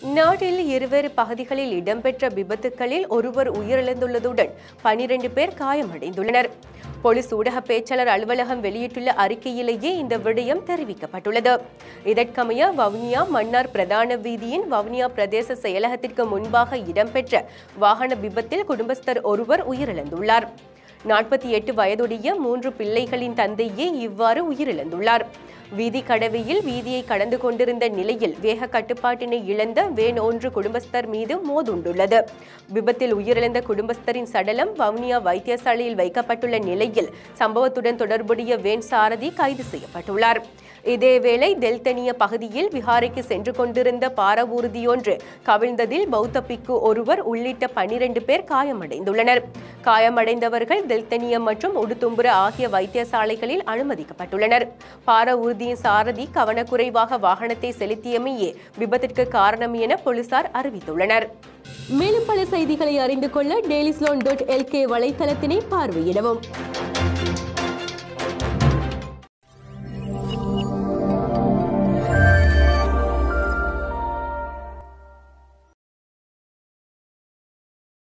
நாட்டில் இருவேறு பகுதிகளில் இடம்பெற்ற விபத்துகளில் ஒருவர் உயிரிழந்துள்ளதுடன் பனிரெண்டு பேர் காயமடைந்துள்ளனர் போலீஸ் ஊடக பேச்சாளர் அலுவலகம் வெளியிட்டுள்ள அறிக்கையிலேயே இந்த விடயம் தெரிவிக்கப்பட்டுள்ளது இதற்கமைய வவுனியா மன்னார் பிரதான வீதியின் வவுனியா பிரதேச செயலகத்திற்கு முன்பாக இடம்பெற்ற வாகன விபத்தில் குடும்பஸ்தர் ஒருவர் உயிரிழந்துள்ளார் நாற்பத்தி எட்டு வயதுடைய மூன்று பிள்ளைகளின் தந்தையே இவ்வாறு உயிரிழந்துள்ளார் வீதி கடவையில் வீதியை கடந்து கொண்டிருந்த நிலையில் வேக கட்டுப்பாட்டினை இழந்த வேன் ஒன்று குடும்பஸ்தர் மீது மோதுண்டுள்ளது விபத்தில் உயிரிழந்த குடும்பஸ்தரின் சடலம் வவுனியா வைத்தியசாலையில் வைக்கப்பட்டுள்ள நிலையில் சம்பவத்துடன் தொடர்புடைய வேன் சாரதி கைது செய்யப்பட்டுள்ளார் இதேவேளை தெல்தனிய பகுதியில் விஹாரைக்கு சென்று கொண்டிருந்த பாரவூர்தியொன்று கவிழ்ந்ததில் பௌத்த பிக்கு ஒருவர் உள்ளிட்ட பனிரெண்டு பேர் காயமடைந்துள்ளனர் காயமடைந்தவர்கள் தெல்தனிய மற்றும் உடுதும்புர ஆகிய வைத்தியசாலைகளில் அனுமதிக்கப்பட்டுள்ளனர் பாரவூர்தியின் சாரதி கவனக்குறைவாக வாகனத்தை செலுத்தியமையே விபத்திற்கு காரணம் என போலீசார் அறிவித்துள்ளனர் மேலும் பல செய்திகளை அறிந்து கொள்ள டெய்லிஸ்லோன் டாட் எல்கே வலைத்தளத்தினை பார்வையிடவும்